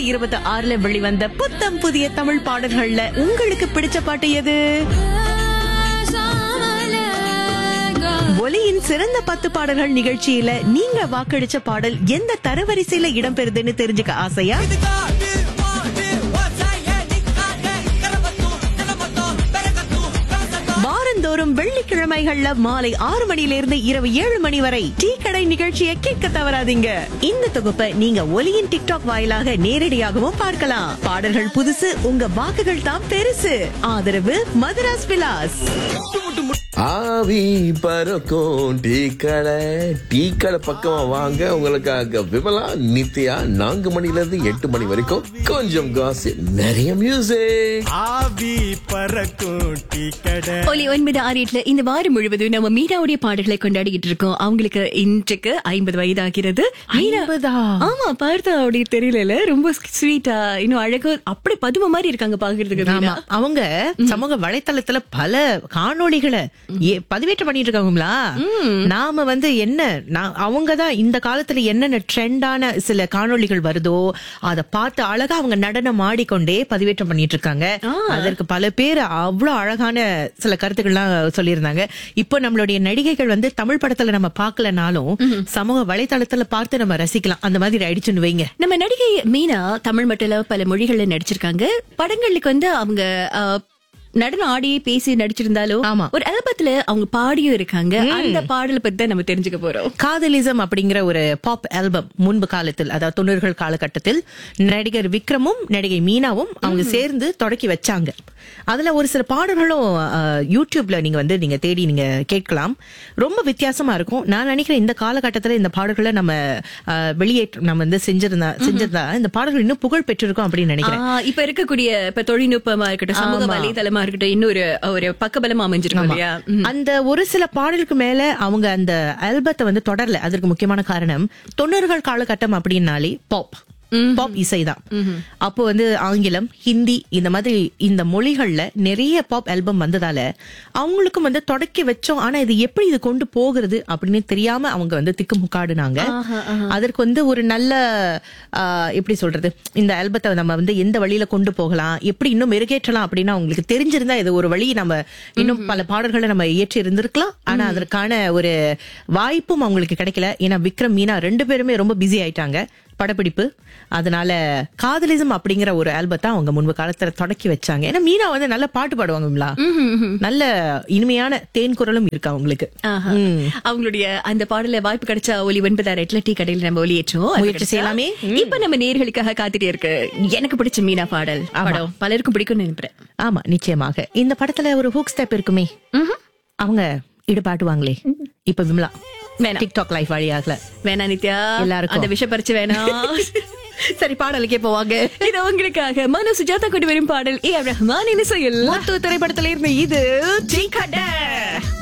இருபத்தி ஆறுல வெளிவந்த புத்தம் புதிய தமிழ் பாடல்கள்ல உங்களுக்கு பிடிச்ச பாட்டு எது ஒலியின் சிறந்த பத்து பாடல்கள் நிகழ்ச்சியில நீங்க வாக்களிச்ச பாடல் எந்த தரவரிசையில இடம்பெறுதுன்னு தெரிஞ்சுக்க ஆசையா வாரந்தோறும் வெள்ளிக்கிழமைகள்ல மாலை ஆறு மணியிலிருந்து இரவு ஏழு மணி வரை டீ கடை நிகழ்ச்சியை கேட்க தவறாதீங்க இந்த தொகுப்பை நீங்க ஒலியின் டிக்டாக் வாயிலாக நேரடியாகவும் பார்க்கலாம் பாடல்கள் புதுசு உங்க வாக்குகள் தான் பெருசு ஆதரவு மதுராஸ் விலாஸ் ஆவி பறக்கும் டீ கடை டீ கடை பக்கமா வாங்க உங்களுக்காக விமலா நித்யா நான்கு மணில இருந்து எட்டு மணி வரைக்கும் கொஞ்சம் காசு நிறைய மியூசிக் ஆவி பறக்கும் டீ கடை ஒலி ஒன்பது ஆறு எட்டுல இந்த வாரம் முழுவதும் நம்ம மீனாவுடைய பாடல்களை கொண்டாடிக்கிட்டு இருக்கோம் அவங்களுக்கு இன்றைக்கு ஐம்பது வயது ஆகிறது மீனா ஆமா பார்த்தா அப்படி தெரியல ரொம்ப ஸ்வீட்டா இன்னும் அழகா அப்படி பதும மாதிரி இருக்காங்க பாக்குறதுக்கு ஆமா மீனா. அவங்க சமூக வலைத்தளத்துல பல காணொளிகளை ஏ- பதிவேற்றம் பண்ணிட்டு இருக்காங்களா நாம வந்து என்ன நான் அவங்கதான் இந்த காலத்துல என்னென்ன ட்ரெண்டான சில காணொளிகள் வருதோ அத பார்த்து அழகா அவங்க நடனம் ஆடிக்கொண்டே பதிவேற்றம் பண்ணிட்டு இருக்காங்க அதற்கு பல பேர் அவ்வளவு அழகான சில கருத்துக்கள்லாம் சொல்லியிருந்தாங்க இப்போ நம்மளுடைய நடிகைகள் வந்து தமிழ் படத்துல நம்ம பார்க்கலனாலும் சமூக வலைத்தளத்துல பார்த்து நம்ம ரசிக்கலாம் அந்த மாதிரி ஆயிடுச்சுன்னு வைங்க நம்ம நடிகை மீனா தமிழ் மட்டும் இல்ல பல மொழிகள்ல நடிச்சிருக்காங்க படங்களுக்கு வந்து அவங்க ஆ, நடனம் ஆடி பேசி நடிச்சிருந்தாலும் ஆமா. ஒரு ஆல்பத்துல அவங்க பாடியும் இருக்காங்க அந்த பாடலை பத்தி தான் நம்ம தெரிஞ்சுக்க போறோம் காதலிசம் அப்படிங்கிற ஒரு பாப் ஆல்பம் முன்பு காலத்தில் அதாவது தொண்ணூறுகள் காலகட்டத்தில் நடிகர் விக்ரமும் நடிகை மீனாவும் அவங்க சேர்ந்து தொடக்கி வச்சாங்க அதுல ஒரு சில பாடல்களும் அஹ், யூடியூப்ல நீங்க வந்து நீங்க தேடி நீங்க கேட்கலாம் ரொம்ப வித்தியாசமா இருக்கும் நான் நினைக்கிறேன் இந்த காலகட்டத்துல இந்த பாடல்களை நம்ம அஹ், வெளியேற்றம் நம்ம வந்து செஞ்சிருந்தா செஞ்சிருந்தா இந்த பாடல்கள் இன்னும் புகழ் பெற்றிருக்கும் அப்படின்னு நினைக்கிறேன் ஆ, இப்ப இருக்கக்கூடிய இப்ப தொழில்நுட்பமா இருக்கட்டும் சமூக ஆமா. வலைதளமா இருக்கட்டும் இன்னொரு ஒரு பக்கபலமா அமைஞ்சிருக்கும் இல்லையா ம். அந்த ஒரு சில பாடலுக்கு மேல அவங்க அந்த ஆல்பத்தை வந்து தொடரல அதற்கு முக்கியமான காரணம் தொண்ணூறுகள் காலகட்டம் அப்படின்னாலே பாப் பாப் இசைதான் அப்போ வந்து ஆங்கிலம் ஹிந்தி இந்த மாதிரி இந்த மொழிகள்ல நிறைய பாப் ஆல்பம் வந்ததால அவங்களுக்கும் வந்து தொடக்கி வச்சோம் ஆனா இது எப்படி இது கொண்டு போகிறது அப்படின்னு தெரியாம அவங்க வந்து திக்கு முக்காடுனாங்க அதற்கு வந்து ஒரு நல்ல ஆஹ், எப்படி சொல்றது இந்த ஆல்பத்தை நம்ம வந்து எந்த வழியில கொண்டு போகலாம் எப்படி இன்னும் மெருகேற்றலாம் அப்படின்னு அவங்களுக்கு தெரிஞ்சிருந்தா இது ஒரு வழி நம்ம இன்னும் பல பாடல்களை நம்ம இயற்றி இருந்திருக்கலாம் ஆனா அதற்கான ஒரு வாய்ப்பும் அவங்களுக்கு கிடைக்கல ஏன்னா விக்ரம் மீனா ரெண்டு பேருமே ரொம்ப பிஸி ஆயிட்டாங்க படப்பிடிப்பு அதனால காதலிசம் அப்படிங்கிற ஒரு ஆல்பத்தை அவங்க முன்பு காலத்துல தொடக்கி வச்சாங்க ஏன்னா மீனா வந்து நல்ல பாட்டு பாடுவாங்கங்களா நல்ல இனிமையான தேன் குரலும் இருக்கு அவங்களுக்கு ஆஹா. அவங்களுடைய அந்த பாடல வாய்ப்பு கிடைச்சா ஒலி ஒன்பதாயிரம் எட்டுல டீ கடையில நம்ம ஒலியேற்றோம் அது முயற்சி கிடைச்சா, செய்யலாமே. இப்ப நம்ம நேர்களுக்காக காத்துட்டே இருக்கு எனக்கு பிடிச்ச மீனா பாடல் படம் பலருக்கும் பிடிக்கும்னு நினைக்கிறேன் ஆமா நிச்சயமாக இந்த படத்துல ஒரு ஹூக் ஸ்டெப் இருக்குமே அவங்க ஈடுபாட்டுவாங்களே இப்ப விமலா வேணாம். டிக்டாக் லைஃப் வழியாகல வேணா நித்யா எல்லாருக்கும். அந்த விஷ பறிச்சு வேணாம் சரி பாடலுக்கே போவாங்க இது உங்களுக்காக மனு சுஜாதா கொண்டு வரும் பாடல் ஏ ரஹ்மான் இசையில் முத்து திரைப்படத்துல இருந்து இது டீ கடை